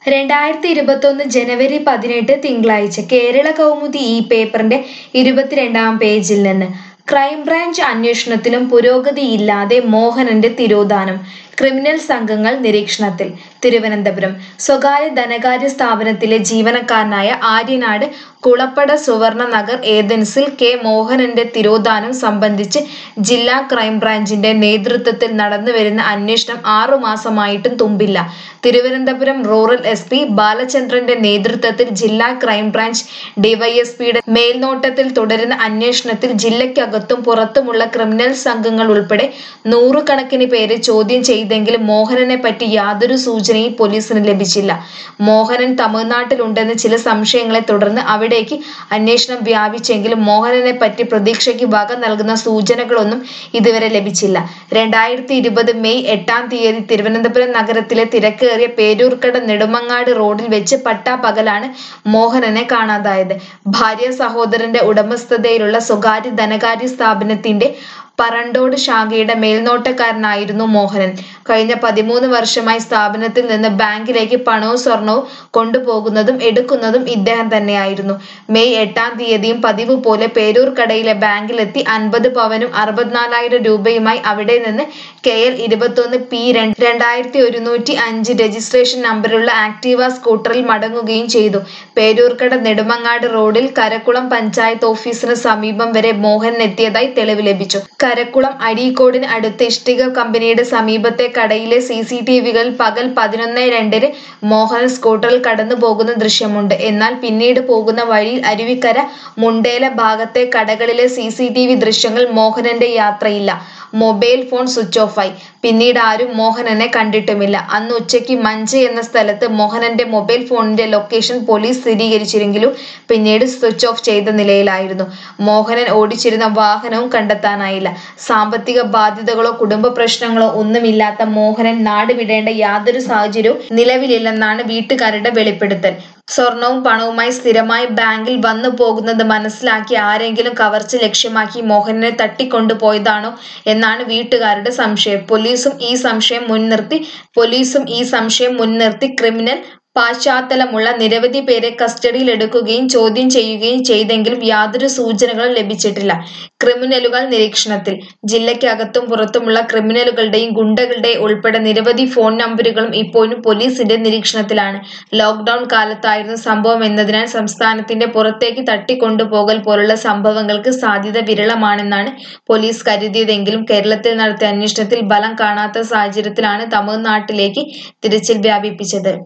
രണ്ടായിരത്തി ഇരുപത്തൊന്ന് ജനുവരി പതിനെട്ട് തിങ്കളാഴ്ച കേരള കൗമുദി ഈ പേപ്പറിന്റെ ഇരുപത്തിരണ്ടാം പേജിൽ നിന്ന് ക്രൈംബ്രാഞ്ച് അന്വേഷണത്തിലും പുരോഗതിയില്ലാതെ മോഹനന്റെ തിരോധാനം ക്രിമിനൽ സംഘങ്ങൾ നിരീക്ഷണത്തിൽ തിരുവനന്തപുരം സ്വകാര്യ ധനകാര്യ സ്ഥാപനത്തിലെ ജീവനക്കാരനായ ആര്യനാട് കുളപ്പട സുവർണ നഗർ ഏതൻസിൽ കെ മോഹനന്റെ തിരോധാനം സംബന്ധിച്ച് ജില്ലാ ക്രൈംബ്രാഞ്ചിന്റെ നേതൃത്വത്തിൽ നടന്നുവരുന്ന അന്വേഷണം ആറുമാസമായിട്ടും തുമ്പില്ല തിരുവനന്തപുരം റൂറൽ എസ് പി ബാലചന്ദ്രന്റെ നേതൃത്വത്തിൽ ജില്ലാ ക്രൈംബ്രാഞ്ച് ഡിവൈഎസ്പിയുടെ മേൽനോട്ടത്തിൽ തുടരുന്ന അന്വേഷണത്തിൽ ജില്ലയ്ക്കകത്തും പുറത്തുമുള്ള ക്രിമിനൽ സംഘങ്ങൾ ഉൾപ്പെടെ നൂറുകണക്കിന് പേരെ ചോദ്യം ചെയ്തെങ്കിലും മോഹനനെ പറ്റി യാതൊരു സൂചനയും പോലീസിന് ലഭിച്ചില്ല മോഹനൻ തമിഴ്നാട്ടിലുണ്ടെന്ന് ചില സംശയങ്ങളെ തുടർന്ന് അവിടേക്ക് അന്വേഷണം വ്യാപിച്ചെങ്കിലും മോഹനനെ പറ്റി പ്രതീക്ഷയ്ക്ക് വക നൽകുന്ന സൂചനകളൊന്നും ഇതുവരെ ലഭിച്ചില്ല രണ്ടായിരത്തി ഇരുപത് മെയ് എട്ടാം തീയതി തിരുവനന്തപുരം നഗരത്തിലെ തിരക്കേറിയ പേരൂർക്കട നെടുമങ്ങാട് റോഡിൽ വെച്ച് പട്ടാപകലാണ് മോഹനനെ കാണാതായത് ഭാര്യ സഹോദരന്റെ ഉടമസ്ഥതയിലുള്ള സ്വകാര്യ ധനകാര്യ സ്ഥാപനത്തിന്റെ പറണ്ടോട് ശാഖയുടെ മേൽനോട്ടക്കാരനായിരുന്നു മോഹനൻ കഴിഞ്ഞ പതിമൂന്ന് വർഷമായി സ്ഥാപനത്തിൽ നിന്ന് ബാങ്കിലേക്ക് പണവും സ്വർണവും കൊണ്ടുപോകുന്നതും എടുക്കുന്നതും ഇദ്ദേഹം തന്നെയായിരുന്നു മെയ് എട്ടാം തീയതിയും പതിവ് പോലെ പേരൂർ കടയിലെ ബാങ്കിലെത്തി അൻപത് പവനും അറുപത്തിനാലായിരം രൂപയുമായി അവിടെ നിന്ന് കെ എൽ ഇരുപത്തൊന്ന് പി രണ്ടായിരത്തി ഒരുന്നൂറ്റി അഞ്ച് രജിസ്ട്രേഷൻ നമ്പറുള്ള ആക്ടീവ സ്കൂട്ടറിൽ മടങ്ങുകയും ചെയ്തു പേരൂർക്കട നെടുമങ്ങാട് റോഡിൽ കരക്കുളം പഞ്ചായത്ത് ഓഫീസിന് സമീപം വരെ മോഹൻ എത്തിയതായി തെളിവ് ലഭിച്ചു കരക്കുളം അരീക്കോടിന് അടുത്ത് ഇഷ്ടിക കമ്പനിയുടെ സമീപത്തെ കടയിലെ സി സി ടി വികളിൽ പകൽ പതിനൊന്ന് രണ്ടിന് മോഹൻ സ്കൂട്ടറിൽ കടന്നു പോകുന്ന ദൃശ്യമുണ്ട് എന്നാൽ പിന്നീട് പോകുന്ന വഴിയിൽ അരുവിക്കര മുണ്ടേല ഭാഗത്തെ കടകളിലെ സി സി ടി വി ദൃശ്യങ്ങൾ മോഹനന്റെ യാത്രയില്ല മൊബൈൽ ഫോൺ സ്വിച്ച് ഓഫായി പിന്നീട് ആരും മോഹനനെ കണ്ടിട്ടുമില്ല അന്ന് ഉച്ചയ്ക്ക് മഞ്ച് എന്ന സ്ഥലത്ത് മോഹനന്റെ മൊബൈൽ ഫോണിന്റെ ലൊക്കേഷൻ പോലീസ് സ്ഥിരീകരിച്ചിരുന്നെങ്കിലും പിന്നീട് സ്വിച്ച് ഓഫ് ചെയ്ത നിലയിലായിരുന്നു മോഹനൻ ഓടിച്ചിരുന്ന വാഹനവും കണ്ടെത്താനായില്ല സാമ്പത്തിക ബാധ്യതകളോ കുടുംബ പ്രശ്നങ്ങളോ ഒന്നുമില്ലാത്ത മോഹനൻ നാട് വിടേണ്ട യാതൊരു സാഹചര്യവും നിലവിലില്ലെന്നാണ് വീട്ടുകാരുടെ വെളിപ്പെടുത്തൽ സ്വർണവും പണവുമായി സ്ഥിരമായി ബാങ്കിൽ വന്നു പോകുന്നത് മനസ്സിലാക്കി ആരെങ്കിലും കവർച്ച ലക്ഷ്യമാക്കി മോഹനനെ തട്ടിക്കൊണ്ടുപോയതാണോ എന്നാണ് വീട്ടുകാരുടെ സംശയം പോലീസും ഈ സംശയം മുൻനിർത്തി പോലീസും ഈ സംശയം മുൻനിർത്തി ക്രിമിനൽ പശ്ചാത്തലമുള്ള നിരവധി പേരെ കസ്റ്റഡിയിൽ എടുക്കുകയും ചോദ്യം ചെയ്യുകയും ചെയ്തെങ്കിലും യാതൊരു സൂചനകളും ലഭിച്ചിട്ടില്ല ക്രിമിനലുകൾ നിരീക്ഷണത്തിൽ ജില്ലയ്ക്കകത്തും പുറത്തുമുള്ള ക്രിമിനലുകളുടെയും ഗുണ്ടകളുടെയും ഉൾപ്പെടെ നിരവധി ഫോൺ നമ്പറുകളും ഇപ്പോഴും പോലീസിന്റെ നിരീക്ഷണത്തിലാണ് ലോക്ക്ഡൌൺ കാലത്തായിരുന്നു സംഭവം എന്നതിനാൽ സംസ്ഥാനത്തിന്റെ പുറത്തേക്ക് തട്ടിക്കൊണ്ടുപോകൽ പോലുള്ള സംഭവങ്ങൾക്ക് സാധ്യത വിരളമാണെന്നാണ് പോലീസ് കരുതിയതെങ്കിലും കേരളത്തിൽ നടത്തിയ അന്വേഷണത്തിൽ ബലം കാണാത്ത സാഹചര്യത്തിലാണ് തമിഴ്നാട്ടിലേക്ക് തിരച്ചിൽ വ്യാപിപ്പിച്ചത്